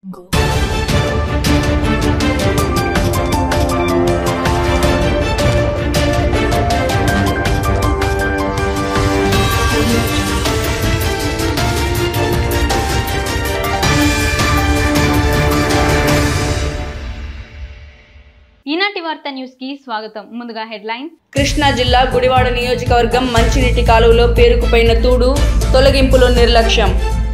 ఈనాటి వార్త న్యూస్ కి స్వాగతం ముందుగా హెడ్లైన్ కృష్ణా జిల్లా గుడివాడ నియోజకవర్గం మంచినీటి కాలువలో పేరుకుపోయిన తూడు తొలగింపులో నిర్లక్ష్యం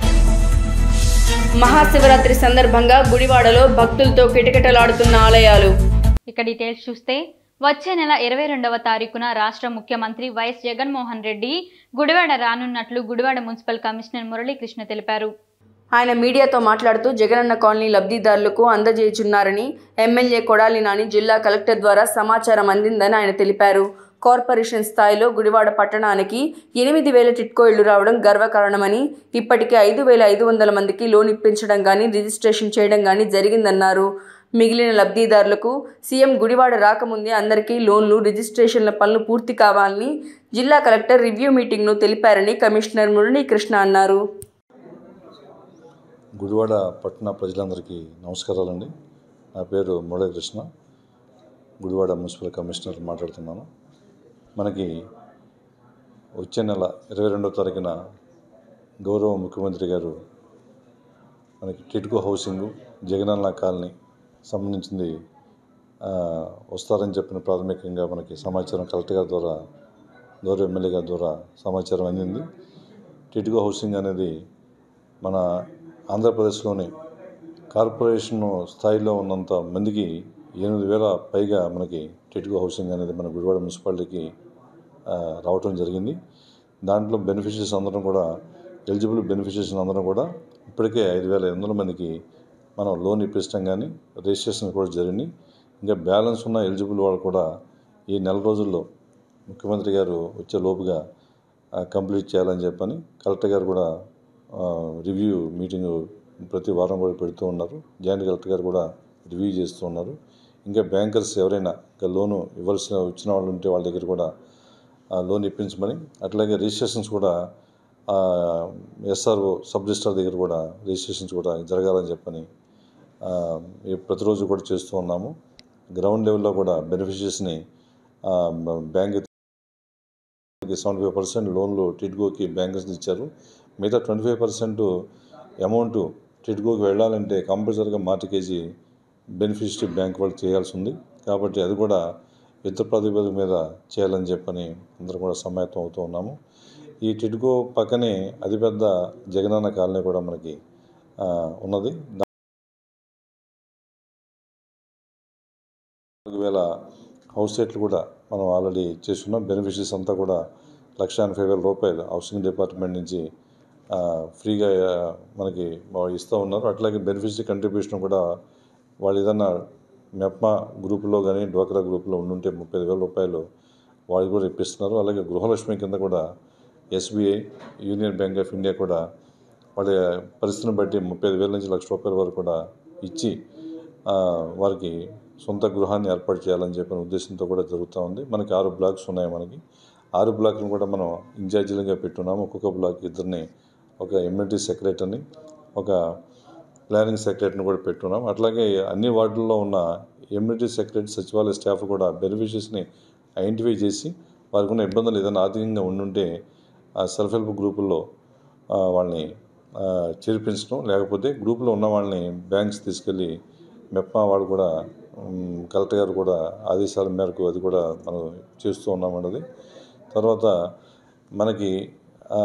మహాశివరాత్రి సందర్భంగా గుడివాడలో భక్తులతో కిటకిటలాడుతున్న ఆలయాలు ఇక డీటెయిల్స్ చూస్తే వచ్చే నెల ఇరవై రెండవ తారీఖున రాష్ట్ర ముఖ్యమంత్రి వైఎస్ జగన్మోహన్ రెడ్డి గుడివాడ రానున్నట్లు గుడివాడ మున్సిపల్ కమిషనర్ మురళీకృష్ణ తెలిపారు ఆయన మీడియాతో మాట్లాడుతూ జగనన్న కాలనీ లబ్ధిదారులకు అందజేయుచున్నారని ఎమ్మెల్యే కొడాలి నాని జిల్లా కలెక్టర్ ద్వారా సమాచారం అందిందని ఆయన తెలిపారు కార్పొరేషన్ స్థాయిలో గుడివాడ పట్టణానికి ఎనిమిది వేల టిట్కో ఇళ్లు రావడం గర్వకారణమని ఇప్పటికే ఐదు వేల ఐదు వందల మందికి లోన్ ఇప్పించడం కానీ రిజిస్ట్రేషన్ చేయడం కానీ జరిగిందన్నారు మిగిలిన లబ్ధిదారులకు సీఎం గుడివాడ రాకముందే అందరికీ లోన్లు రిజిస్ట్రేషన్ల పనులు పూర్తి కావాలని జిల్లా కలెక్టర్ రివ్యూ మీటింగ్ను తెలిపారని కమిషనర్ మురళీకృష్ణ అన్నారు గుడివాడ పట్టణ ప్రజలందరికీ నమస్కారాలండి నా పేరు మురళీకృష్ణ గుడివాడ మున్సిపల్ కమిషనర్ మాట్లాడుతున్నాను మనకి వచ్చే నెల ఇరవై రెండో తారీఖున గౌరవ ముఖ్యమంత్రి గారు మనకి టిట్కో హౌసింగ్ జగనన్న కాలనీ సంబంధించింది ఆ, వస్తారని చెప్పిన ప్రాథమికంగా మనకి సమాచారం కలెక్టర్ గారి ద్వారా గౌరవ ఎమ్మెల్యే గారి ద్వారా సమాచారం అందింది టిట్కో హౌసింగ్ అనేది మన ఆంధ్రప్రదేశ్లోని కార్పొరేషన్ స్థాయిలో ఉన్నంత మందికి ఎనిమిది వేల పైగా మనకి టిట్కో హౌసింగ్ అనేది మన గుడివాడ మున్సిపాలిటీకి ఆ, రావటం జరిగింది దాంట్లో బెనిఫిషరీస్ అందరం కూడా ఎలిజిబుల్ బెనిఫిషరీస్ అందరం కూడా ఇప్పటికే ఐదు వేల ఎనిమిది వందల మందికి మనం లోన్ ఇప్పించడం కానీ రిజిస్ట్రేషన్ కూడా జరిగింది ఇంకా బ్యాలెన్స్ ఉన్న ఎలిజిబుల్ వాళ్ళు కూడా ఈ నెల రోజుల్లో ముఖ్యమంత్రి గారు వచ్చే లోపుగా ఆ, కంప్లీట్ చేయాలని చెప్పని కలెక్టర్ గారు కూడా ఆ, రివ్యూ మీటింగ్ ప్రతి వారం కూడా పెడుతూ ఉన్నారు జాయింట్ కలెక్టర్ గారు కూడా రివ్యూ చేస్తూ ఉన్నారు ఇంకా బ్యాంకర్స్ ఎవరైనా ఇంకా లోను ఇవ్వాల్సిన వచ్చిన వాళ్ళు ఉంటే వాళ్ళ దగ్గర కూడా ఆ, లోన్ ఇప్పించమని అట్లాగే రిజిస్ట్రేషన్స్ కూడా ఎస్ఆర్ఓ సబ్ రిజిస్టార్ దగ్గర కూడా రిజిస్ట్రేషన్స్ కూడా జరగాలని చెప్పని ఆ, ఈ ప్రతిరోజు కూడా చేస్తూ ఉన్నాము గ్రౌండ్ లెవెల్లో కూడా బెనిఫిషరీస్ని బ్యాంక్ సెవెంటీ ఫైవ్ పర్సెంట్ లోన్లు టిడ్గోకి బ్యాంకర్స్ ఇచ్చారు మిగతా ట్వంటీ ఫైవ్ పర్సెంట్ అమౌంట్ టిడ్గోకి వెళ్ళాలంటే కంపల్సరీగా మార్టికేజీ బెనిఫిషరీ బ్యాంక్ వాళ్ళు చేయాల్సి ఉంది కాబట్టి అది కూడా యుద్ధ ప్రాతిపదిక మీద చేయాలని చెప్పని అందరూ కూడా సమాయత్తం అవుతూ ఉన్నాము ఈ టిడ్గో పక్కనే అతిపెద్ద జగనన్న కాలనీ కూడా మనకి ఆ, ఉన్నది నాలుగు వేల హౌస్ రేట్లు కూడా మనం ఆల్రెడీ చేస్తున్నాం బెనిఫిషరీస్ అంతా కూడా లక్ష ఎనభై వేల రూపాయలు హౌసింగ్ డిపార్ట్మెంట్ నుంచి ఆ, ఫ్రీగా ఆ, మనకి వాళ్ళు ఇస్తూ ఉన్నారు అట్లాగే బెనిఫిషరీ కంట్రిబ్యూషన్ కూడా వాళ్ళు ఏదన్నా మెప్మా గ్రూపులో కానీ డ్వాక్రా గ్రూపులో ఉండుంటే ముప్పై ఐదు వేల రూపాయలు వాళ్ళు కూడా ఇప్పిస్తున్నారు అలాగే గృహలక్ష్మి కింద కూడా SBI union bank of India కూడా వాళ్ళ పరిస్థితిని బట్టి ముప్పై ఐదు వేల నుంచి లక్ష రూపాయల వరకు కూడా ఇచ్చి ఆ, వారికి సొంత గృహాన్ని ఏర్పాటు చేయాలని చెప్పిన ఉద్దేశంతో కూడా జరుగుతూ ఉంది మనకి ఆరు బ్లాక్స్ ఉన్నాయి మనకి ఆరు బ్లాక్లను కూడా మనం ఇన్ఛార్జీలుగా పెట్టున్నాము ఒక్కొక్క బ్లాక్ ఇద్దరిని ఒక ఎమ్యూనిటీ సెక్రటరీని ఒక ప్లానింగ్ సెక్రటరీని కూడా పెట్టున్నాం అట్లాగే అన్ని వార్డుల్లో ఉన్న ఎమ్యూనిటీ సెక్రటరీ సచివాలయ స్టాఫ్ కూడా బెనిఫిషరీస్ని ఐడెంటిఫై చేసి వారికి ఉన్న ఇబ్బందులు ఏదైనా ఆర్థికంగా ఉండుంటే ఆ సెల్ఫ్ హెల్ప్ గ్రూపుల్లో ఆ, వాళ్ళని ఆ, చేర్పించడం లేకపోతే గ్రూపులో ఉన్న వాళ్ళని బ్యాంక్స్ తీసుకెళ్ళి మెప్మా వాళ్ళు కూడా ఉమ్, కలెక్టర్ గారు కూడా ఆదేశాల మేరకు అది కూడా మనం చేస్తూ ఉన్నామన్నది తర్వాత మనకి ఆ,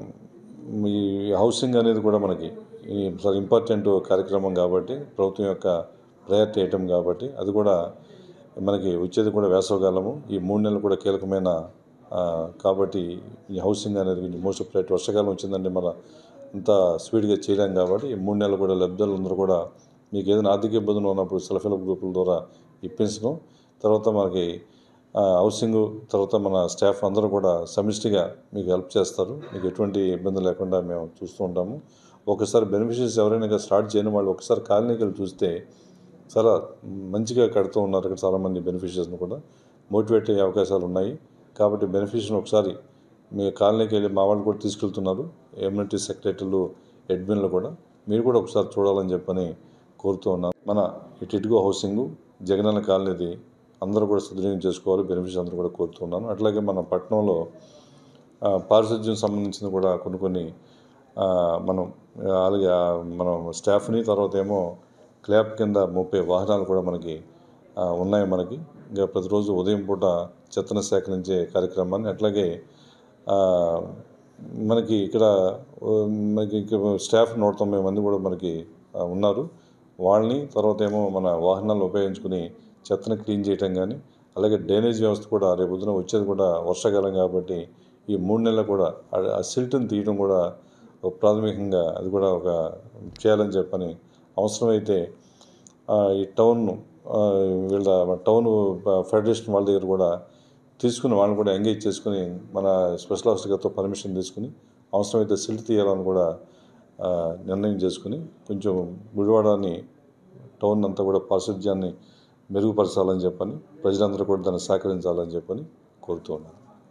ఈ హౌసింగ్ అనేది కూడా మనకి ఈ చాలా ఇంపార్టెంట్ కార్యక్రమం కాబట్టి ప్రభుత్వం యొక్క ప్రయారిటీ ఐటమ్ కాబట్టి అది కూడా మనకి వచ్చేది కూడా వేసవకాలము ఈ మూడు నెలలు కూడా కీలకమైన ఆ, కాబట్టి ఈ హౌసింగ్ అనేది మోస్ట్ ప్రయారిటీ వర్షాకాలం వచ్చిందంటే మన అంత స్పీడ్గా చేయలేం కాబట్టి ఈ మూడు నెలలు కూడా లబ్ధిదారులందరూ కూడా మీకు ఏదైనా ఆర్థిక ఇబ్బందులు ఉన్నప్పుడు సెల్ఫ్ హెల్ప్ గ్రూపుల ద్వారా ఇప్పించడం తర్వాత మనకి ఆ, హౌసింగ్ తర్వాత మన స్టాఫ్ అందరూ కూడా సమిష్టిగా మీకు హెల్ప్ చేస్తారు మీకు ఎటువంటి ఇబ్బంది లేకుండా మేము చూస్తూ ఉంటాము ఒకసారి బెనిఫిషరీస్ ఎవరైనా ఇంకా స్టార్ట్ చేయని వాళ్ళు ఒకసారి కాలనీకి వెళ్ళి చూస్తే చాలా మంచిగా కడుతూ ఉన్నారు ఇక్కడ చాలామంది బెనిఫిషరీస్ని కూడా మోటివేట్ అయ్యే అవకాశాలు ఉన్నాయి కాబట్టి బెనిఫిషరీని ఒకసారి మీ కాలనీకి వెళ్ళి మా వాళ్ళు కూడా తీసుకెళ్తున్నారు ఎమ్యూనిటీ సెక్రటరీలు అడ్మిన్లు కూడా మీరు కూడా ఒకసారి చూడాలని చెప్పని కోరుతూ ఉన్నాను మన ఈ టిట్కో హౌసింగ్ జగనన్న కాలనీది అందరూ కూడా సద్వినియోగం చేసుకోవాలి బెనిఫిట్స్ అందరూ కూడా కోరుతున్నాను అట్లాగే మన పట్టణంలో ఆ, పారిశుద్ధ్యం సంబంధించిన కూడా కొన్ని కొన్ని ఆ, మనం ఆ, అలాగే ఆ, మనం స్టాఫ్ని తర్వాత ఏమో క్లాప్ కింద మోపే వాహనాలు కూడా మనకి ఆ, ఉన్నాయి మనకి ఇంకా ప్రతిరోజు ఉదయం పూట చెత్తను సేకరించే కార్యక్రమాన్ని అట్లాగే ఆ, మనకి ఇక్కడ ఆ, మనకి ఇక్కడ స్టాఫ్ నూట తొంభై మంది కూడా మనకి ఆ, ఉన్నారు వాళ్ళని తర్వాత ఏమో మన వాహనాలను ఉపయోగించుకుని చెత్తను క్లీన్ చేయటం కానీ అలాగే డ్రైనేజ్ వ్యవస్థ కూడా రేపు పొద్దున వచ్చేది కూడా వర్షాకాలం కాబట్టి ఈ మూడు నెలలు కూడా ఆ- ఆ సిల్ట్ని తీయడం కూడా ఒక ప్రాథమికంగా అది కూడా ఒక చేయాలని చెప్పని అవసరమైతే ఆ, ఈ టౌన్ ఆ, వీళ్ళ టౌన్ ఫెడరేషన్ వాళ్ళ దగ్గర కూడా తీసుకుని వాళ్ళని కూడా ఎంగేజ్ చేసుకుని మన స్పెషల్ ఆఫీసర్ గారితో పర్మిషన్ తీసుకుని అవసరమైతే సిల్ట్ తీయాలని కూడా ఆ, నిర్ణయం చేసుకుని కొంచెం గుడివాడని టౌన్ అంతా కూడా పారిశుధ్యాన్ని మెరుగుపరచాలని చెప్పని ప్రజలందరూ కూడా దాన్ని సహకరించాలని చెప్పని కోరుతూ ఉన్నాను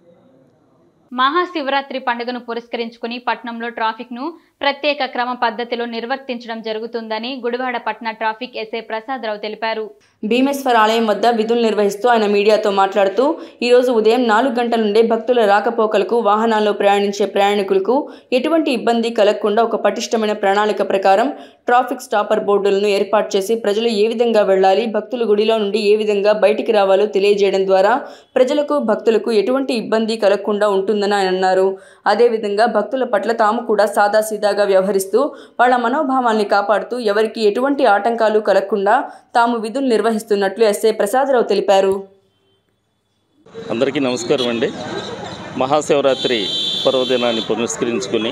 మహాశివరాత్రి పండుగను పురస్కరించుకుని పట్నంలో ట్రాఫిక్ ను ప్రత్యేక క్రమ పద్ధతిలో నిర్వర్తించడం జరుగుతుందని గుడివాడ పట్న ట్రాఫిక్ ఎస్ఐ ప్రసాదరావు తెలిపారు భీమేశ్వర ఆలయం వద్ద విధులు నిర్వహిస్తూ ఆయన మీడియాతో మాట్లాడుతూ ఈరోజు ఉదయం నాలుగు గంటల నుండే భక్తుల రాకపోకలకు వాహనాల్లో ప్రయాణించే ప్రయాణికులకు ఎటువంటి ఇబ్బంది కలగకుండా ఒక పటిష్టమైన ప్రణాళిక ప్రకారం ట్రాఫిక్ స్టాపర్ బోర్డులను ఏర్పాటు చేసి ప్రజలు ఏ విధంగా వెళ్ళాలి భక్తులు గుడిలో నుండి ఏ విధంగా బయటికి రావాలో తెలియజేయడం ద్వారా ప్రజలకు భక్తులకు ఎటువంటి ఇబ్బంది కలగకుండా ఉంటుందని ఆయన అన్నారు అదేవిధంగా భక్తుల పట్ల తాము కూడా సాదాసీదాగా వ్యవహరిస్తూ వాళ్ళ మనోభావాల్ని కాపాడుతూ ఎవరికి ఎటువంటి ఆటంకాలు కలగకుండా తాము విధులు నిర్వహిస్తున్నట్లు ఎస్ఐ ప్రసాదరావు తెలిపారు అందరికీ నమస్కారం అండి మహాశివరాత్రి పర్వదినాన్ని పురస్కరించుకుని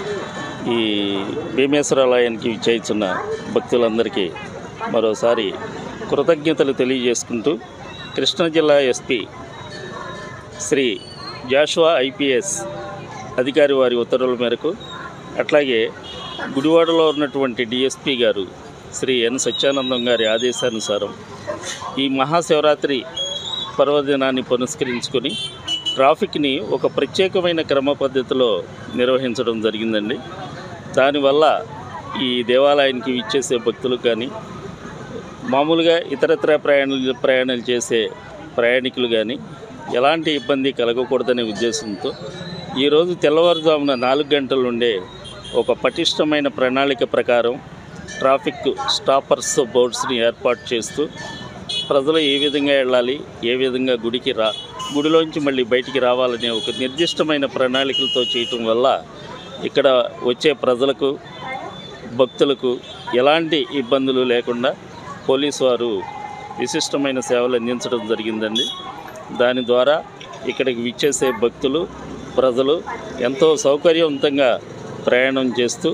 ఈ భీమేశ్వరాలయానికి చేయించున్న భక్తులందరికీ మరోసారి కృతజ్ఞతలు తెలియజేసుకుంటూ కృష్ణా జిల్లా ఎస్పీ శ్రీ జాషువా ఐపీఎస్ అధికారి వారి ఉత్తర్వుల మేరకు అట్లాగే గుడివాడలో ఉన్నటువంటి డిఎస్పి గారు శ్రీ ఎన్ సత్యానందం గారి ఆదేశానుసారం ఈ మహాశివరాత్రి పర్వదినాన్ని పురస్కరించుకొని ట్రాఫిక్ని ఒక ప్రత్యేకమైన క్రమ పద్ధతిలో నిర్వహించడం జరిగిందండి దానివల్ల ఈ దేవాలయానికి ఇచ్చేసే భక్తులకు కానీ మామూలుగా ఇతరత్ర ప్రయాణాలు ప్రయాణాలు చేసే ప్రయాణికులు కానీ ఎలాంటి ఇబ్బంది కలగకూడదనే ఉద్దేశంతో ఈరోజు తెల్లవారుజామున నాలుగు గంటల నుండే ఒక పటిష్టమైన ప్రణాళిక ప్రకారం ట్రాఫిక్ స్టాపర్స్ బోర్డ్స్ని ఏర్పాటు చేస్తూ ప్రజలు ఏ విధంగా వెళ్ళాలి ఏ విధంగా గుడికి రా గుడిలోంచి మళ్ళీ బయటికి రావాలనే ఒక నిర్దిష్టమైన ప్రణాళికలతో చేయటం వల్ల ఇక్కడ వచ్చే ప్రజలకు భక్తులకు ఎలాంటి ఇబ్బందులు లేకుండా పోలీసు వారు విశిష్టమైన సేవలు అందించడం జరిగిందండి దాని ద్వారా ఇక్కడికి విచ్చేసే భక్తులు ప్రజలు ఎంతో సౌకర్యవంతంగా ప్రయాణం చేస్తూ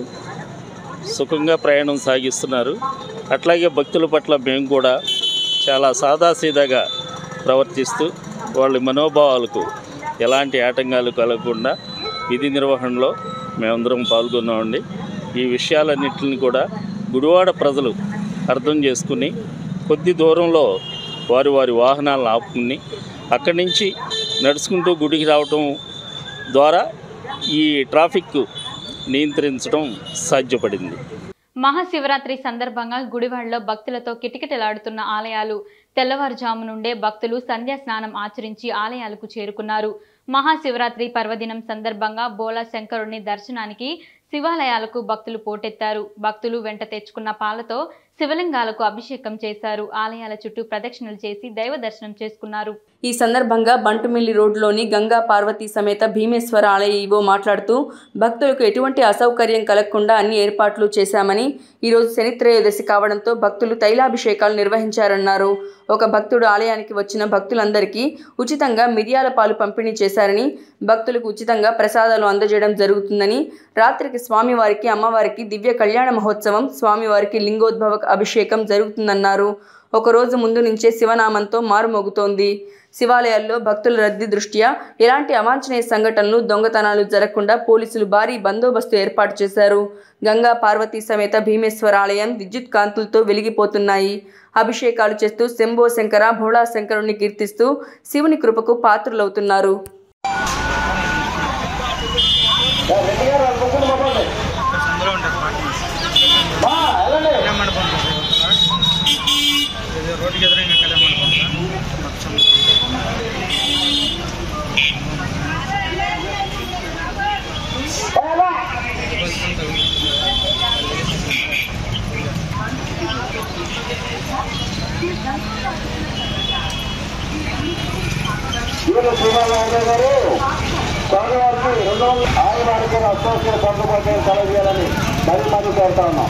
సుఖంగా ప్రయాణం సాగిస్తున్నారు అట్లాగే భక్తుల పట్ల మేము కూడా చాలా సాదాసీదాగా ప్రవర్తిస్తూ వాళ్ళ మనోభావాలకు ఎలాంటి ఆటంకాలు కలగకుండా విధి నిర్వహణలో మేమందరం పాల్గొన్నామండి ఈ విషయాలన్నింటిని కూడా గుడివాడ ప్రజలు అర్థం చేసుకుని కొద్ది దూరంలో వారి వారి వాహనాలను ఆపుకుని అక్కడి నుంచి నడుచుకుంటూ గుడికి రావటం ద్వారా ఈ ట్రాఫిక్ నియంత్రించడం సాధ్యపడింది మహాశివరాత్రి సందర్భంగా గుడివాడలో భక్తులతో కిటకిటలాడుతున్న ఆలయాలు తెల్లవారుజాము నుండే భక్తులు సంధ్యా స్నానం ఆచరించి ఆలయాలకు చేరుకున్నారు మహాశివరాత్రి పర్వదినం సందర్భంగా బోలా శంకరుని దర్శనానికి శివాలయాలకు భక్తులు పోటెత్తారు భక్తులు వెంట తెచ్చుకున్న పాలతో శివలింగాలకు అభిషేకం చేశారు ఆలయాల చుట్టూ ప్రదక్షిణలు చేసి దైవ దర్శనం చేసుకున్నారు ఈ సందర్భంగా బంటుమిల్లి రోడ్లోని గంగా పార్వతీ సమేత భీమేశ్వర ఆలయ ఈవో మాట్లాడుతూ భక్తులకు ఎటువంటి అసౌకర్యం కలగకుండా అన్ని ఏర్పాట్లు చేశామని ఈరోజు శనిత్రయోదశి కావడంతో భక్తులు తైలాభిషేకాలు నిర్వహించారన్నారు ఒక భక్తుడు ఆలయానికి వచ్చిన భక్తులందరికీ ఉచితంగా మిరియాల పాలు పంపిణీ చేశారని భక్తులకు ఉచితంగా ప్రసాదాలు అందజేయడం జరుగుతుందని రాత్రికి స్వామివారికి అమ్మవారికి దివ్య కళ్యాణ మహోత్సవం స్వామివారికి లింగోద్భవ అభిషేకం జరుగుతుందన్నారు ఒకరోజు ముందు నుంచే శివనామంతో మారుమోగుతోంది శివాలయాల్లో భక్తుల రద్దీ దృష్ట్యా ఎలాంటి అవాంఛనీయ సంఘటనలు దొంగతనాలు జరగకుండా పోలీసులు భారీ బందోబస్తు ఏర్పాటు చేశారు గంగా పార్వతీ సమేత భీమేశ్వర ఆలయం విద్యుత్ కాంతులతో వెలిగిపోతున్నాయి అభిషేకాలు చేస్తూ శంభో శంకర భోళా శంకరుణ్ణి కీర్తిస్తూ శివుని కృపకు పాత్రులవుతున్నారు మండపం శ్రీరామరాజు గారు స్వామివారికి రెండు వందల ఆయన వారికి అత్యవసర పొందుపరిచయం కలగజేయాలని మరి మరి కోరుతా ఉన్నాం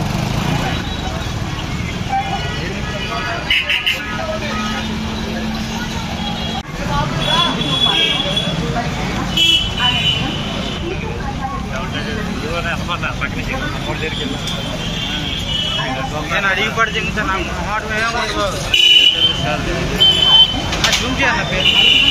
నేను అడిగి పడితే ఇంకా నాకు మాట ఏమో జూమ్ చేయాలి పేరు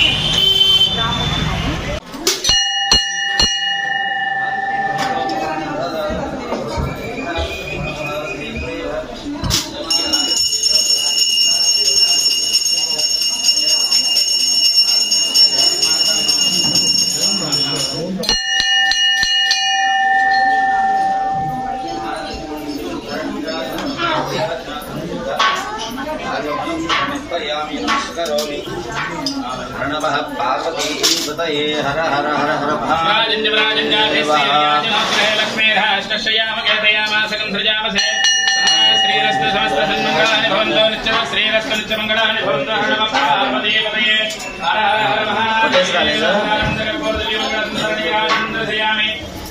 प्रणवः पार्वतीपतये हर हर हर हर శ్రీరస్తు సమస్త సన్మంగళాని భవంతో నిత్యం శ్రీరస్తు నిత్య మంగళాని భవంతో హర నమః పార్వతీ పతయే హర హర హర మహాదేవ నీరాజనామి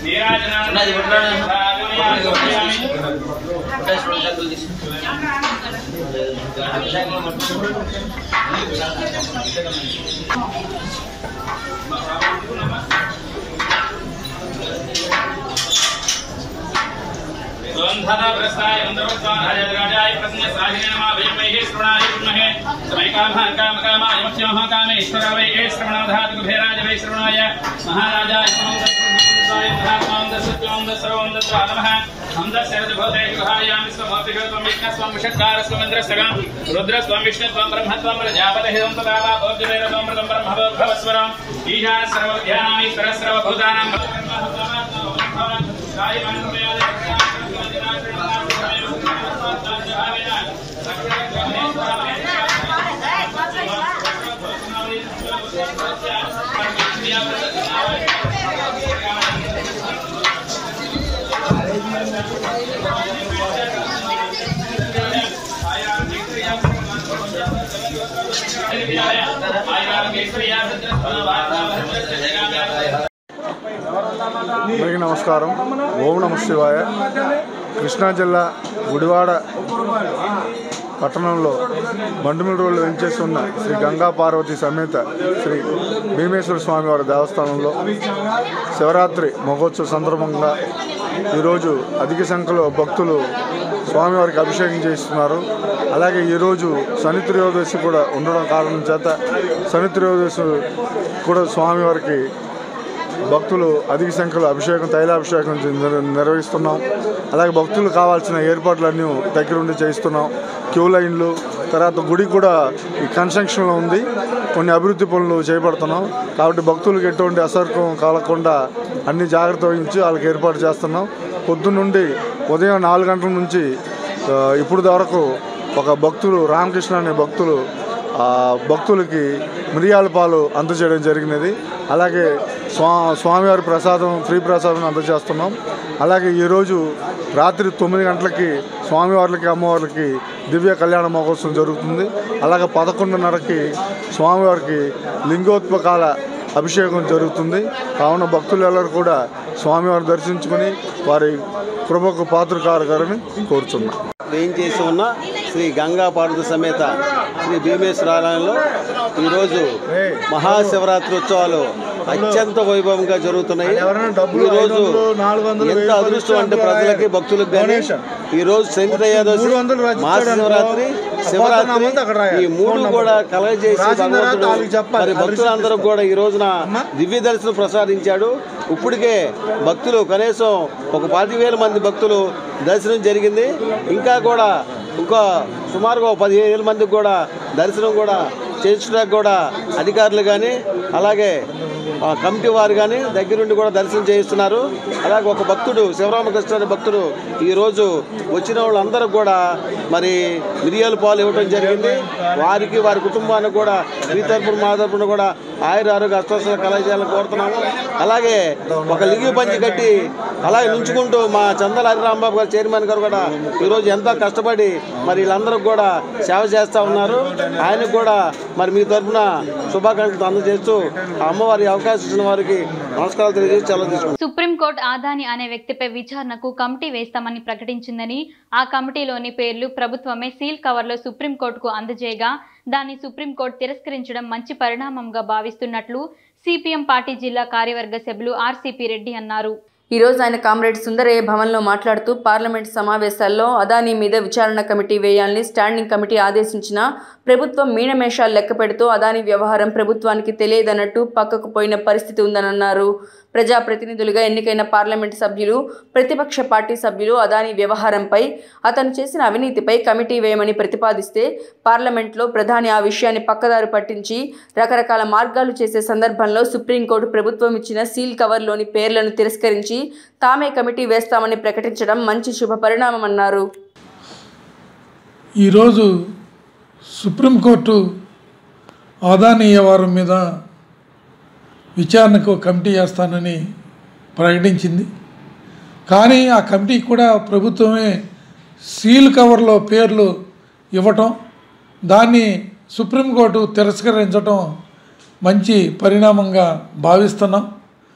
द्वन्द्वनाग्रस्ताय गन्धर्वत्वाय राजाय प्रसन्नसाहिने नमः वैमैः श्रवणाय विद्महे समयकामः कामकामाय मक्ष्यमः कामे ईश्वरा वै ए श्रवणाधातु कुबेराज वै श्रवणाय महाराजाय महात्मां दसत्वं दसर्वं दत्वा नमः हंदशरजभूते गुहायां स्वमोतिगत्वं विष्णस्वं विषट्कारस्वं इन्द्रस्तगं रुद्रस्वं विष्णुत्वं ब्रह्मत्वं प्रजापतिहितं तदा वा भोज्यवेदत्वं मृतं ब्रह्मभोद्भवस्वरम् ईशा सर्वज्ञानामीश्वरः सर्वभूतानां అందరికీ నమస్కారం ఓం నమ శివాయ కృష్ణా జిల్లా గుడివాడ పట్టణంలో బండుమిల్ రోడ్లో వెంచేస్తున్న శ్రీ గంగా పార్వతి సమేత శ్రీ భీమేశ్వర స్వామి వారి దేవస్థానంలో శివరాత్రి మహోత్సవ సందర్భంగా ఈరోజు అధిక సంఖ్యలో భక్తులు స్వామివారికి అభిషేకం చేస్తున్నారు అలాగే ఈరోజు శని త్రయోదశి కూడా ఉండడం కారణం చేత శని త్రయోదశి కూడా స్వామివారికి భక్తులు అధిక సంఖ్యలో అభిషేకం తైలాభిషేకం నిర్- నిర్వహిస్తున్నాం అలాగే భక్తులు కావాల్సిన ఏర్పాట్లన్నీ దగ్గరుండి చేయిస్తున్నాం క్యూ లైన్లు తర్వాత గుడి కూడా ఈ కన్స్ట్రక్షన్లో ఉంది కొన్ని అభివృద్ధి పనులు చేపడుతున్నాం కాబట్టి భక్తులకు ఎటువంటి అసర్కం కలగకుండా అన్ని జాగ్రత్త వహించి వాళ్ళకి ఏర్పాటు చేస్తున్నాం పొద్దున్నుండి ఉదయం నాలుగు గంటల నుంచి ఆ, ఇప్పుడు వరకు ఒక భక్తులు రామకృష్ణ అనే భక్తులు ఆ భక్తులకి మిరియాల పాలు అందజేయడం జరిగినది అలాగే స్వా స్వామివారి ప్రసాదం ఫ్రీ ప్రసాదం అందజేస్తున్నాం అలాగే ఈరోజు రాత్రి తొమ్మిది గంటలకి స్వామివార్లకి అమ్మవార్లకి దివ్య కళ్యాణ మహోత్సవం జరుగుతుంది అలాగే పదకొండున్నరకి స్వామివారికి లింగోత్పకాల అభిషేకం జరుగుతుంది కావున భక్తులెల్లరూ కూడా స్వామివారిని దర్శించుకుని వారి కృపకు పాత్రకారగారని కోరుచున్నాం వేయించేసి ఉన్న శ్రీ గంగా పార్వతి సమేత శ్రీ భీమేశ్వరాలయంలో ఈరోజు మహాశివరాత్రి ఉత్సవాలు అత్యంత వైభవంగా జరుగుతున్నాయి ఈరోజు ఎంత అదృష్టం అంటే ప్రజలకి భక్తులకు కానీ ఈరోజు శని త్రయోదశి మహాశివరాత్రి శివరాత్రి ఈ మూడు కూడా కలగజేసి భగవంతుడు మరి భక్తులందరూ కూడా ఈ రోజున దివ్య దర్శనం ప్రసాదించాడు ఇప్పటికే భక్తులు కనీసం ఒక పాతి వేల మంది భక్తులు దర్శనం జరిగింది ఇంకా కూడా ఇంకా సుమారుగా ఒక పదిహేను వేల మందికి కూడా దర్శనం కూడా చేయించడానికి కూడా అధికారులు కానీ అలాగే ఆ, కమిటీ వారు కానీ దగ్గరుండి కూడా దర్శనం చేయిస్తున్నారు అలాగే ఒక భక్తుడు శివరామకృష్ణ అనే భక్తుడు ఈరోజు వచ్చిన వాళ్ళందరూ కూడా మరి మిరియాల పాలు ఇవ్వడం జరిగింది వారికి వారి కుటుంబానికి కూడా మీ తరపున మా తరపున కూడా ఆయుర ఆరోగ్య అష్టోత్తర కళాశాలను కోరుతున్నాము అలాగే ఒక లిగి పంచి కట్టి అలాగే నుంచుకుంటూ మా చందల హరిరాంబాబు గారు చైర్మన్ గారు కూడా ఈరోజు ఎంతో కష్టపడి మరి వీళ్ళందరూ కూడా సేవ చేస్తూ ఉన్నారు ఆయనకు కూడా మరి మీ తరపున శుభాకాంక్షలు అందజేస్తూ ఆ అమ్మవారి అవకాశం ఇచ్చిన వారికి నమస్కారాలు తెలియజేసి సెలవు తీసుకుంటాం సుప్రీంకోర్టు ఆదాని అనే వ్యక్తిపై విచారణకు కమిటీ వేస్తామని ప్రకటించిందని ఆ కమిటీలోని పేర్లు ప్రభుత్వమే సీల్ కవర్లో సుప్రీంకోర్టుకు అందజేయగా దాన్ని సుప్రీంకోర్టు తిరస్కరించడం మంచి పరిణామంగా భావిస్తున్నట్లు సిపిఎం పార్టీ జిల్లా కార్యవర్గ సభ్యులు ఆర్సీపీ రెడ్డి అన్నారు ఈ రోజు ఆయన కామ్రేడ్ సుందరయ్య భవన్లో మాట్లాడుతూ పార్లమెంట్ సమావేశాల్లో అదానీ మీద విచారణ కమిటీ వేయాలని స్టాండింగ్ కమిటీ ఆదేశించిన ప్రభుత్వం మీనమేషాలు లెక్క పెడుతూ అదానీ వ్యవహారం ప్రభుత్వానికి తెలియదన్నట్టు పక్కకు పోయిన పరిస్థితి ఉందనన్నారు ప్రజాప్రతినిధులుగా ఎన్నికైన పార్లమెంట్ సభ్యులు ప్రతిపక్ష పార్టీ సభ్యులు అదానీ వ్యవహారంపై అతను చేసిన అవినీతిపై కమిటీ వేయమని ప్రతిపాదిస్తే పార్లమెంట్లో ప్రధాని ఆ విషయాన్ని పక్కదారి పట్టించి రకరకాల మార్గాలు చేసే సందర్భంలో సుప్రీంకోర్టు ప్రభుత్వం ఇచ్చిన సీల్ కవర్లోని పేర్లను తిరస్కరించి తామే కమిటీ వేస్తామని ప్రకటించడం మంచి శుభ పరిణామమన్నారు ఈరోజు సుప్రీంకోర్టు ఆదాని వ్యవహారం మీద విచారణకు కమిటీ వేస్తానని ప్రకటించింది కానీ ఆ కమిటీ కూడా ప్రభుత్వమే సీల్ కవర్లో పేర్లు ఇవ్వటం దాన్ని సుప్రీంకోర్టు తిరస్కరించటం మంచి పరిణామంగా భావిస్తున్నాం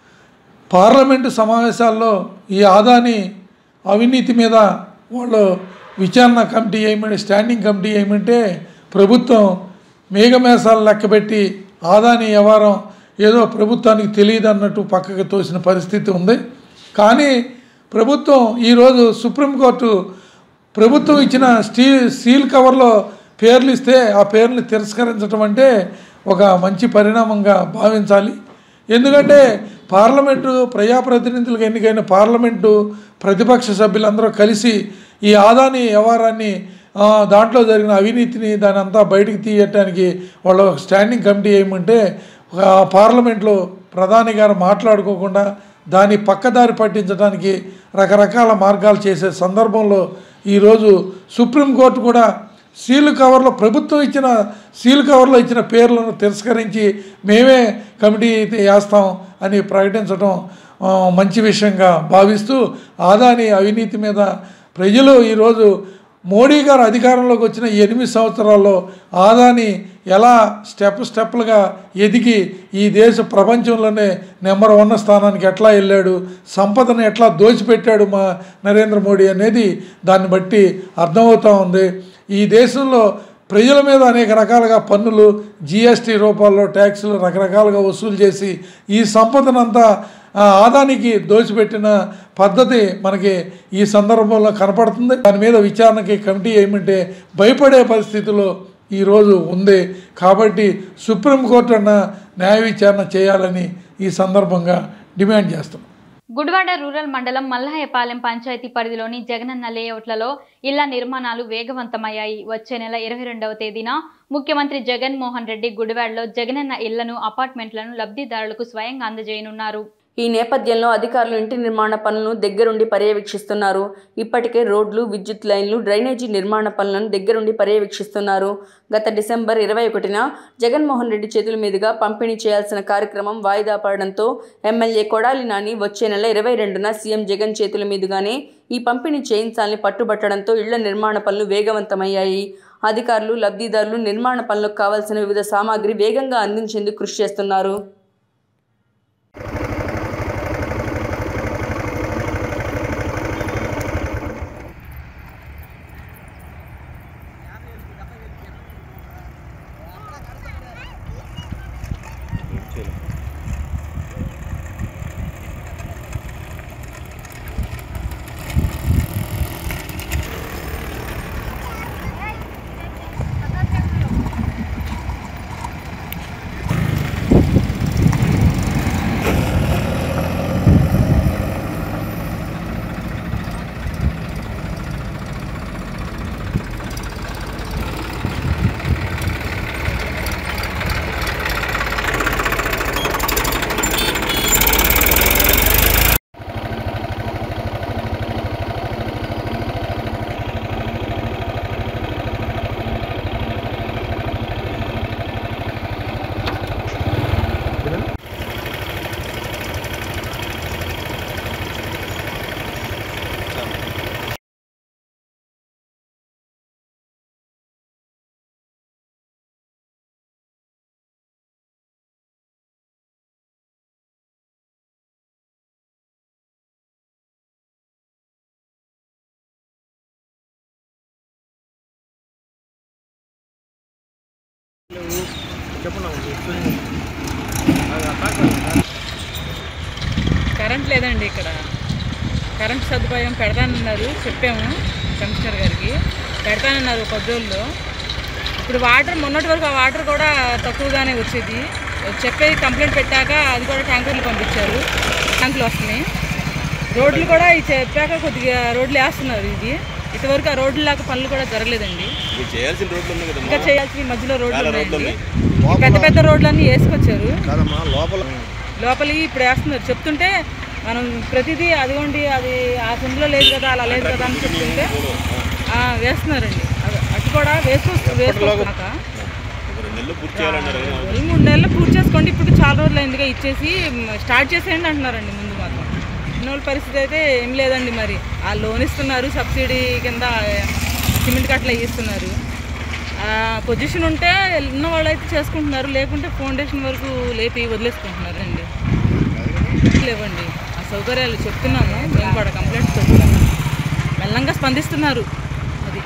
పార్లమెంటు సమావేశాల్లో ఈ ఆదాని అవినీతి మీద వాళ్ళు విచారణ కమిటీ ఏమంటే స్టాండింగ్ కమిటీ ఏమంటే ప్రభుత్వం మేఘమేసాలు లెక్కబెట్టి ఆదాని వ్యవహారం ఏదో ప్రభుత్వానికి తెలియదు అన్నట్టు పక్కకు తోసిన పరిస్థితి ఉంది కానీ ప్రభుత్వం ఈరోజు సుప్రీంకోర్టు ప్రభుత్వం ఇచ్చిన స్టీల్ సీల్ కవర్లో పేర్లు ఇస్తే ఆ పేర్లు తిరస్కరించడం అంటే ఒక మంచి పరిణామంగా భావించాలి ఎందుకంటే పార్లమెంటు ప్రజాప్రతినిధులకు ఎన్నికైన పార్లమెంటు ప్రతిపక్ష సభ్యులందరూ కలిసి ఈ ఆదాని వ్యవహారాన్ని ఆ, దాంట్లో జరిగిన అవినీతిని దాని అంతా బయటికి తీయటానికి వాళ్ళు ఒక స్టాండింగ్ కమిటీ ఏమంటే ఒక పార్లమెంట్లో ప్రధాని గారు మాట్లాడుకోకుండా దాన్ని పక్కదారి పట్టించడానికి రకరకాల మార్గాలు చేసే సందర్భంలో ఈరోజు సుప్రీంకోర్టు కూడా సీల్ కవర్లో ప్రభుత్వం ఇచ్చిన సీల్ కవర్లో ఇచ్చిన పేర్లను తిరస్కరించి మేమే కమిటీ అయితే వేస్తాం అని ప్రకటించడం ఆ, మంచి విషయంగా భావిస్తూ ఆదాని అవినీతి మీద ప్రజలు ఈరోజు మోడీ గారు అధికారంలోకి వచ్చిన ఈ ఎనిమిది సంవత్సరాల్లో ఆదాని ఎలా స్టెప్ స్టెప్లుగా ఎదిగి ఈ దేశ ప్రపంచంలోనే నెంబర్ వన్ స్థానానికి ఎట్లా వెళ్ళాడు సంపదను ఎట్లా దోచిపెట్టాడు మా నరేంద్ర మోడీ అనేది దాన్ని బట్టి అర్థమవుతూ ఉంది ఈ దేశంలో ప్రజల మీద అనేక రకాలుగా పన్నులు జిఎస్టీ రూపాల్లో ట్యాక్సులు రకరకాలుగా వసూలు చేసి ఈ సంపదనంతా ఆ, ఆదానికి దోచిపెట్టిన పద్ధతి మనకి ఈ సందర్భంలో కనపడుతుంది దాని మీద విచారణకి కమిటీ ఏమంటే భయపడే పరిస్థితిలో ఈరోజు ఉంది కాబట్టి సుప్రీంకోర్టు అన్న న్యాయ విచారణ చేయాలని ఈ సందర్భంగా డిమాండ్ చేస్తాం గుడివాడ రూరల్ మండలం మల్లయ్యపాలెం పంచాయతీ పరిధిలోని జగనన్న లేఅవుట్లలో ఇళ్ల నిర్మాణాలు వేగవంతమయ్యాయి వచ్చే నెల ఇరవై రెండవ తేదీన ముఖ్యమంత్రి జగన్మోహన్ రెడ్డి గుడివాడలో జగనన్న ఇళ్లను అపార్ట్మెంట్లను లబ్ధిదారులకు స్వయంగా అందజేయనున్నారు ఈ నేపథ్యంలో అధికారులు ఇంటి నిర్మాణ పనులను దగ్గరుండి పర్యవేక్షిస్తున్నారు ఇప్పటికే రోడ్లు విద్యుత్ లైన్లు డ్రైనేజీ నిర్మాణ పనులను దగ్గరుండి పర్యవేక్షిస్తున్నారు గత డిసెంబర్ ఇరవై ఒకటిన జగన్మోహన్ రెడ్డి చేతుల మీదుగా పంపిణీ చేయాల్సిన కార్యక్రమం వాయిదా పడడంతో ఎమ్మెల్యే కొడాలి నాని వచ్చే నెల ఇరవై రెండున సీఎం జగన్ చేతుల మీదుగానే ఈ పంపిణీ చేయించాలని పట్టుబట్టడంతో ఇళ్ల నిర్మాణ పనులు వేగవంతమయ్యాయి అధికారులు లబ్ధిదారులు నిర్మాణ పనులకు కావాల్సిన వివిధ సామాగ్రి వేగంగా అందించేందుకు కృషి చేస్తున్నారు కరెంట్ లేదండి ఇక్కడ కరెంట్ సదుపాయం పెడతానన్నారు చెప్పాము కమిషనర్ గారికి పెడతానన్నారు కొద్ది రోజుల్లో ఇప్పుడు వాటర్ మొన్నటి వరకు ఆ వాటర్ కూడా తక్కువగానే వచ్చేది చెప్పేది కంప్లైంట్ పెట్టాక అది కూడా ట్యాంకర్లు పంపించారు ట్యాంకులు వస్తున్నాయి రోడ్లు కూడా ఇది చెప్పాక కొద్దిగా రోడ్లు వేస్తున్నారు ఇది ఇంతవరకు ఆ రోడ్లు లాగా పనులు కూడా జరగలేదండి మీరు చేయాల్సిన రోడ్లు ఉన్నాయి కదా ఇంకా చేయాల్సిన మధ్యలో రోడ్లు చాలా రోడ్లు ఉన్నాయండి ఉన్నాయి. ఈ పెద్ద పెద్ద రోడ్లన్నీ వేసుకొచ్చారు కాదమ్మా లోపల లోపలికి ఇప్పుడు వేస్తున్నారు చెప్తుంటే మనం ప్రతిదీ అదిగోండి అది ఆ సిందులో లేదు కదా అలా లేదు కదా అని చెప్తుంటే ఆ, వేస్తున్నారండి అది అటు కూడా వేసుకో వేసుకోక ఒక రెండు నెలలు పూర్తి చేయాలన్నారు కదా. ఈ మూడు నెలలు పూర్తి చేసుకోండి ఇప్పుడు చాలా రోజులు అయిందిగా ఇచ్చేసి మ్, స్టార్ట్ చేసేయండి అంటున్నారండి ముందు మాత్రం ఇన్ని రోజుల పరిస్థితి అయితే ఏం లేదండి మరి ఆ లోన్ ఇస్తున్నారు సబ్సిడీ కింద సిమెంట్ కట్టలు ఇస్తున్నారు పొజిషన్ ఉంటే ఉన్న వాళ్ళు అయితే చేసుకుంటున్నారు లేకుంటే ఫౌండేషన్ వరకు లేపి వదిలేసుకుంటున్నారు అండి లేవండి ఆ సౌకర్యాలు చెప్తున్నాము మేము కూడా కంప్లైంట్స్ పెడుతున్నాము మెల్లంగా స్పందిస్తున్నారు అది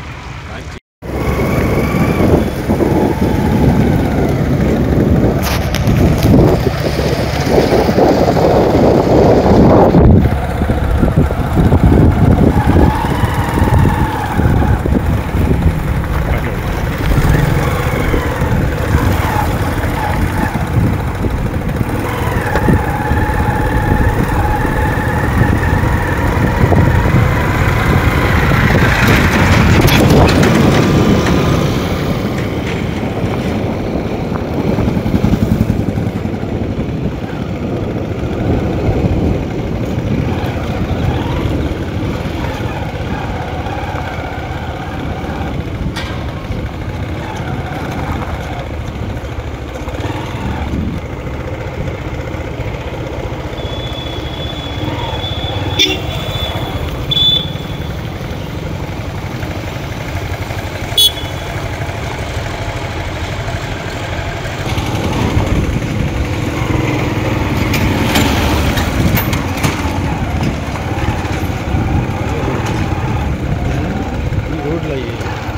రోడ్లు అయ్యి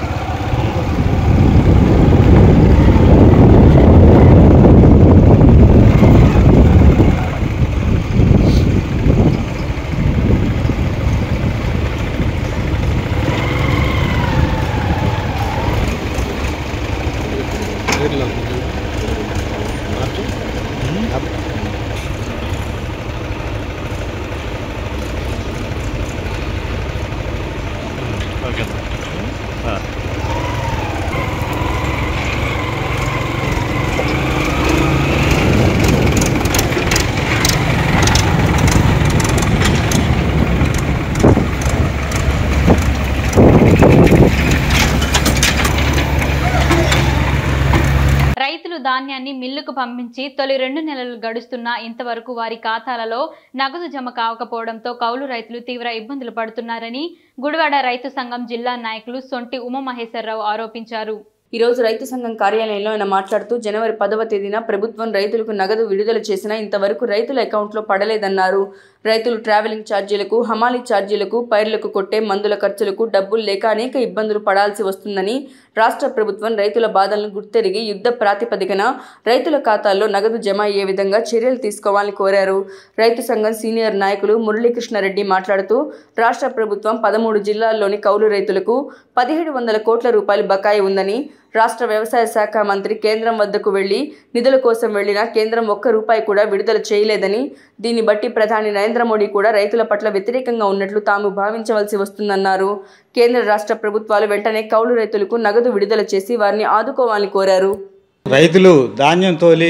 రైతులు ధాన్యాన్ని మిల్లుకు పంపించి తొలి రెండు నెలలు గడుస్తున్నా ఇంతవరకు వారి ఖాతాలలో నగదు జమ కావకపోవడంతో కౌలు రైతులు తీవ్ర ఇబ్బందులు పడుతున్నారని గుడివాడ రైతు సంఘం జిల్లా నాయకులు సొంటి ఉమామహేశ్వరరావు ఆరోపించారు ఈ రోజు రైతు సంఘం కార్యాలయంలో ఆయన మాట్లాడుతూ జనవరి పదవ తేదీన ప్రభుత్వం రైతులకు నగదు విడుదల చేసినా ఇంతవరకు రైతుల అకౌంట్లో పడలేదన్నారు రైతులు ట్రావెలింగ్ ఛార్జీలకు హమాలీ ఛార్జీలకు పైర్లకు కొట్టే మందుల ఖర్చులకు డబ్బులు లేక అనేక ఇబ్బందులు పడాల్సి వస్తుందని రాష్ట్ర ప్రభుత్వం రైతుల బాధలను గుర్తెరిగి యుద్ధ ప్రాతిపదికన రైతుల ఖాతాల్లో నగదు జమ అయ్యే విధంగా చర్యలు తీసుకోవాలని కోరారు రైతు సంఘం సీనియర్ నాయకులు మురళీకృష్ణారెడ్డి మాట్లాడుతూ రాష్ట్ర ప్రభుత్వం పదమూడు జిల్లాల్లోని కౌలు రైతులకు పదిహేడు వందల కోట్ల రూపాయలు బకాయి ఉందని రాష్ట్ర వ్యవసాయ శాఖ మంత్రి కేంద్రం వద్దకు వెళ్లి నిధుల కోసం వెళ్లినా కేంద్రం ఒక్క రూపాయి కూడా విడుదల చేయలేదని దీన్ని బట్టి ప్రధాని నరేంద్ర మోడీ కూడా రైతుల పట్ల వ్యతిరేకంగా ఉన్నట్లు తాము భావించవలసి వస్తుందన్నారు కేంద్ర రాష్ట్ర ప్రభుత్వాలు వెంటనే కౌలు రైతులకు నగదు విడుదల చేసి వారిని ఆదుకోవాలని కోరారు రైతులు ధాన్యం తోలి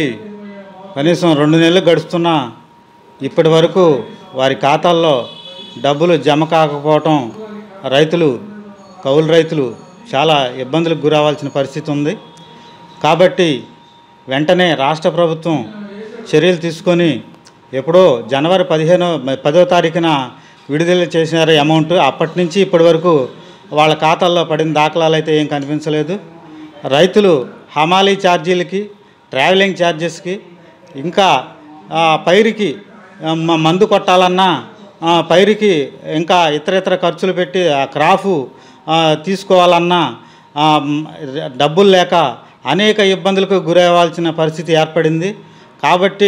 కనీసం రెండు నెలలు గడుస్తున్నా ఇప్పటి వరకు వారి ఖాతాల్లో డబ్బులు జమ కాకపోవటం రైతులు కౌలు రైతులు చాలా ఇబ్బందులకు గురవ్వాల్సిన పరిస్థితి ఉంది కాబట్టి వెంటనే రాష్ట్ర ప్రభుత్వం చర్యలు తీసుకొని ఎప్పుడో జనవరి పదిహేనో పదో తారీఖున విడుదల చేసినారు అమౌంట్ అప్పటి నుంచి ఇప్పటి వరకు వాళ్ళ ఖాతాల్లో పడిన దాఖలాలు అయితే ఏం కనిపించలేదు రైతులు హమాలీ ఛార్జీలకి ట్రావెలింగ్ ఛార్జెస్కి ఇంకా ఆ, పైరుకి ఆ, మ- మందు కొట్టాలన్నా ఆ, పైరుకి ఇంకా ఇతర ఇతర ఖర్చులు పెట్టి ఆ క్రాఫు ఆ, తీసుకోవాలన్నా ఆ, మ్, డబ్బులు లేక అనేక ఇబ్బందులకు గురవ్వాల్సిన పరిస్థితి ఏర్పడింది కాబట్టి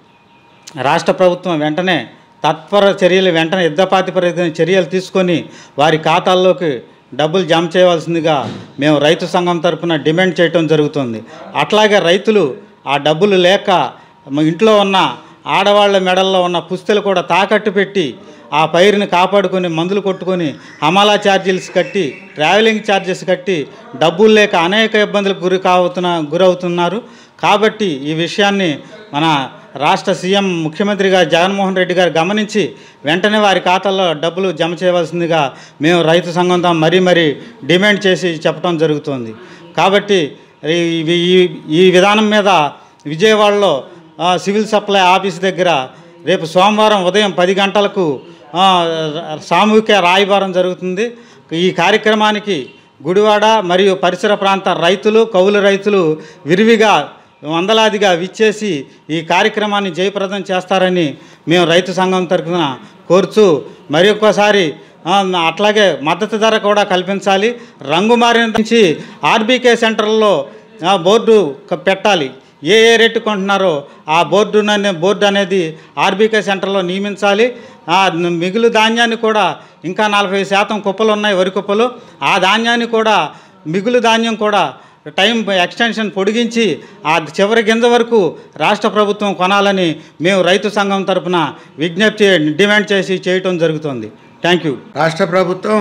రాష్ట్ర ప్రభుత్వం వెంటనే తత్పర చర్యలు వెంటనే యుద్ధపాతిపరిక చర్యలు తీసుకొని వారి ఖాతాల్లోకి డబ్బులు జమ చేయవలసిందిగా మేము రైతు సంఘం తరపున డిమాండ్ చేయటం జరుగుతుంది అట్లాగే రైతులు ఆ డబ్బులు లేక మ- ఇంట్లో ఉన్న ఆడవాళ్ళ మెడల్లో ఉన్న పుస్తలు కూడా తాకట్టు పెట్టి ఆ పైరుని కాపాడుకొని మందులు కొట్టుకొని హమాలా ఛార్జీలు కట్టి ట్రావెలింగ్ ఛార్జెస్ కట్టి డబ్బులు లేక అనేక ఇబ్బందులకు గురి కావుతున్న గురవుతున్నారు కాబట్టి ఈ విషయాన్ని మన రాష్ట్ర సీఎం ముఖ్యమంత్రి గారు జగన్మోహన్ రెడ్డి గారు గమనించి వెంటనే వారి ఖాతాల్లో డబ్బులు జమ చేయవలసిందిగా మేము రైతు సంఘంతో మరీ మరీ డిమాండ్ చేసి చెప్పడం జరుగుతుంది కాబట్టి ఈ- ఈ ఈ విధానం మీద విజయవాడలో ఆ, సివిల్ సప్లై ఆఫీస్ దగ్గర రేపు సోమవారం ఉదయం పది గంటలకు ఆ, సామూహిక రాయబారం జరుగుతుంది ఈ కార్యక్రమానికి గుడివాడ మరియు పరిసర ప్రాంత రైతులు కౌలు రైతులు విరివిగా వందలాదిగా విచ్చేసి ఈ కార్యక్రమాన్ని జయప్రదం చేస్తారని మేము రైతు సంఘం తరఫున కోరుచు మరి ఒక్కసారి ఆ, అట్లాగే మద్దతు ధర కూడా కల్పించాలి రంగు మారిన నుంచి ఆర్బీకే సెంటర్లో ఆ, బోర్డు క- పెట్టాలి ఏ ఏ రేటు కొంటున్నారో ఆ బోర్డు అనే బోర్డు అనేది ఆర్బీకే సెంటర్లో నియమించాలి ఆ మిగులు ధాన్యాన్ని కూడా ఇంకా నలభై శాతం కుప్పలు ఉన్నాయి వరి కుప్పలు ఆ ధాన్యాన్ని కూడా మిగులు ధాన్యం కూడా టైం ఎక్స్టెన్షన్ పొడిగించి ఆ చివరి గింజ వరకు రాష్ట్ర ప్రభుత్వం కొనాలని మేము రైతు సంఘం తరపున విజ్ఞప్తి డిమాండ్ చేసి చేయటం జరుగుతుంది థ్యాంక్ యూ రాష్ట్ర ప్రభుత్వం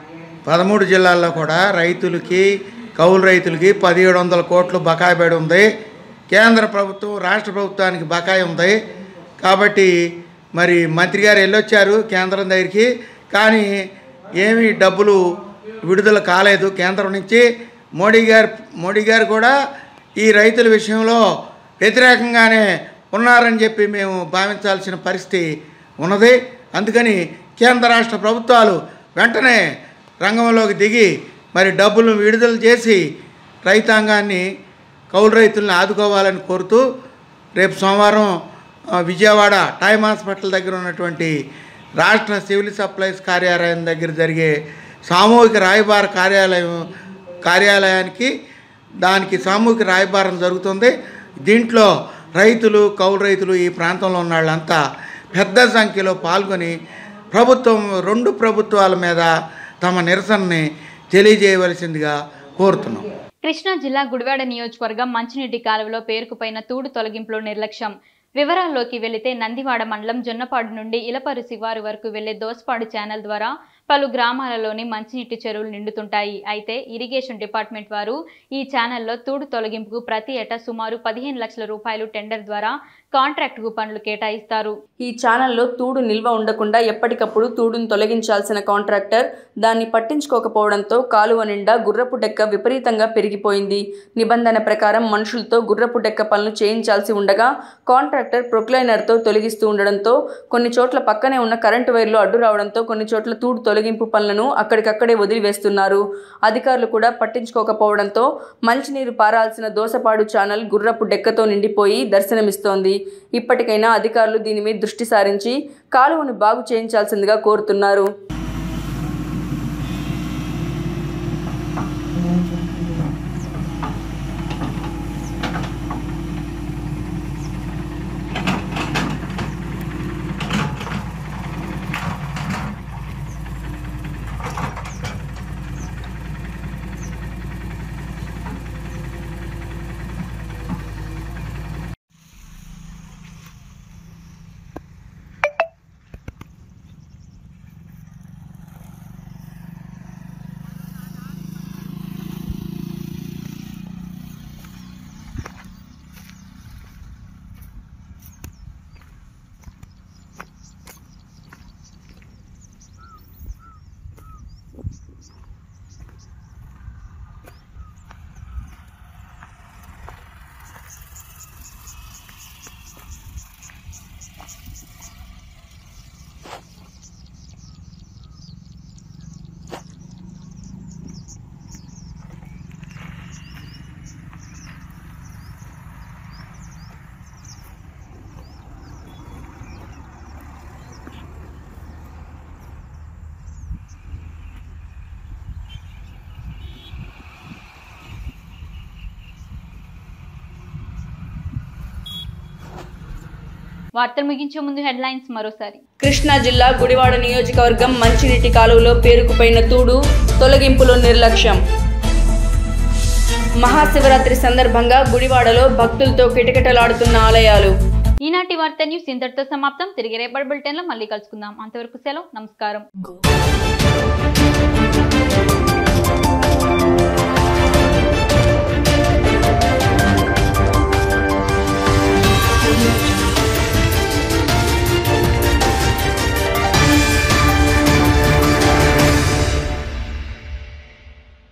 పదమూడు జిల్లాల్లో కూడా రైతులకి కౌలు రైతులకి పదిహేడు వందల కోట్లు బకాయి పడి ఉంది కేంద్ర ప్రభుత్వం రాష్ట్ర ప్రభుత్వానికి బకాయి ఉంది కాబట్టి మరి మంత్రి గారు వెళ్ళొచ్చారు కేంద్రం దగ్గరికి కానీ ఏమీ డబ్బులు విడుదల కాలేదు కేంద్రం నుంచి మోడీ గారు మోడీ గారు కూడా ఈ రైతుల విషయంలో వ్యతిరేకంగానే ఉన్నారని చెప్పి మేము భావించాల్సిన పరిస్థితి ఉన్నది అందుకని కేంద్ర రాష్ట్ర ప్రభుత్వాలు వెంటనే రంగంలోకి దిగి మరి డబ్బులు విడుదల చేసి రైతాంగాన్ని కౌలు రైతులను ఆదుకోవాలని కోరుతూ రేపు సోమవారం ఆ, విజయవాడ టైమ్ హాస్పిటల్ దగ్గర ఉన్నటువంటి రాష్ట్ర సివిల్ సప్లైస్ కార్యాలయం దగ్గర జరిగే సామూహిక రాయబార కార్యాలయం కార్యాలయానికి దానికి సామూహిక రాయబారం జరుగుతుంది దీంట్లో రైతులు కౌలు రైతులు ఈ ప్రాంతంలో ఉన్న వాళ్ళంతా పెద్ద సంఖ్యలో పాల్గొని ప్రభుత్వం రెండు ప్రభుత్వాల మీద తమ నిరసనని తెలియజేయవలసిందిగా కోరుతున్నాం కృష్ణా జిల్లా గుడివాడ నియోజకవర్గం మంచినీటి కాలువలో పేరుకుపోయిన తూడు తొలగింపులో నిర్లక్ష్యం వివరాల్లోకి వెళితే నందివాడ మండలం జొన్నపాడు నుండి ఇలపరు శివారు వరకు వెళ్లే దోసపాడు ఛానల్ ద్వారా పలు గ్రామాలలోని మంచినీటి చెరువులు నిండుతుంటాయి అయితే ఇరిగేషన్ డిపార్ట్మెంట్ వారు ఈ ఛానల్లో తూడు తొలగింపుకు ప్రతి ఏటా సుమారు పదిహేను లక్షల రూపాయలు టెండర్ ద్వారా కాంట్రాక్టుకు పనులు కేటాయిస్తారు ఈ ఛానల్లో తూడు నిల్వ ఉండకుండా ఎప్పటికప్పుడు తూడును తొలగించాల్సిన కాంట్రాక్టర్ దాన్ని పట్టించుకోకపోవడంతో కాలువ నిండా గుర్రపు డెక్క విపరీతంగా పెరిగిపోయింది నిబంధన ప్రకారం మనుషులతో గుర్రపు డెక్క పనులు చేయించాల్సి ఉండగా కాంట్రాక్టర్ ప్రొక్లైనర్తో తొలగిస్తూ ఉండడంతో కొన్ని చోట్ల పక్కనే ఉన్న కరెంటు వైర్లు అడ్డు రావడంతో కొన్ని చోట్ల తూడు తొలగింపు పనులను అక్కడికక్కడే వదిలివేస్తున్నారు అధికారులు కూడా పట్టించుకోకపోవడంతో మంచినీరు పారాల్సిన దోసపాడు ఛానల్ గుర్రపు డెక్కతో నిండిపోయి దర్శనమిస్తోంది ఇప్పటికైనా అధికారులు దీని మీద దృష్టి సారించి కాలువను బాగు చేయించాల్సిందిగా కోరుతున్నారు వార్తలు ముగించే ముందు హెడ్లైన్స్ మరోసారి కృష్ణా జిల్లా గుడివాడ నియోజకవర్గం మంచినీటి కాలువలో పేరుకుపోయిన తూడు తొలగింపులో నిర్లక్ష్యం మహాశివరాత్రి సందర్భంగా గుడివాడలో భక్తులతో కిటకిటలాడుతున్న ఆలయాలు ఈనాటి వార్త న్యూస్ ఇంతటితో సమాప్తం తిరిగి రేపటి బులెటిన్లో మళ్ళీ కలుసుకుందాం అంతవరకు సెలవు నమస్కారం